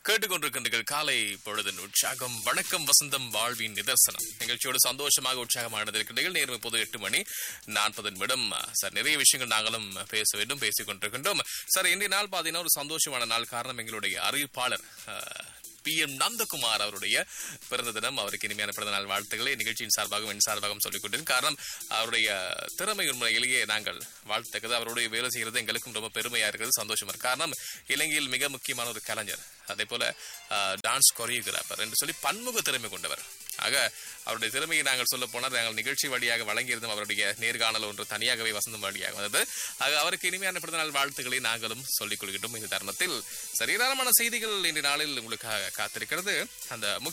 கேட்டுக்கொண்டிருக்கின்றீர்கள் காலை பொழுதின் உற்சாகம் வணக்கம் வசந்தம் வாழ்வின் நிதர்சனம் நிகழ்ச்சியோடு சந்தோஷமாக உற்சாகமானது இருக்கின்றீர்கள் நேரம் இப்போது எட்டு மணி நாற்பது நிமிடம் சார் நிறைய விஷயங்கள் நாங்களும் பேச வேண்டும் பேசிக் கொண்டிருக்கின்றோம் சார் இன்றைய நாள் பார்த்தீங்கன்னா ஒரு சந்தோஷமான நாள் காரணம் எங்களுடைய அறிவிப்பாளர் பி எம் நந்தகுமார் அவருடைய பிறந்த தினம் அவருக்கு இனிமையான பிறந்த நாள் வாழ்த்துக்களை நிகழ்ச்சியின் சார்பாகவும் என் சார்பாகவும் சொல்லிக் கொண்டேன் காரணம் அவருடைய திறமை உண்மையிலேயே நாங்கள் வாழ்த்துக்கிறது அவருடைய வேலை செய்கிறது எங்களுக்கும் ரொம்ப பெருமையா இருக்கிறது சந்தோஷமா இருக்கு காரணம் இலங்கையில் மிக முக்கியமான ஒரு கலைஞர் அதே போல டான்ஸ் கொரியோகிராஃபர் என்று சொல்லி பன்முக திறமை கொண்டவர் ஆக அவருடைய திறமையை நாங்கள் சொல்ல போனால் நாங்கள் நிகழ்ச்சி வழியாக வழங்கியிருந்தோம் அவருடைய நேர்காணல் ஒன்று தனியாகவே வசந்தம் வழியாக வந்தது ஆக அவருக்கு இனிமையான பிறந்தநாள் வாழ்த்துக்களை நாங்களும் சொல்லிக் கொள்கின்றோம் இந்த தருணத்தில் சரிதானமான செய்திகள் இன்று நாளில் உங்களுக்காக காத்திருக்கிறது அந்த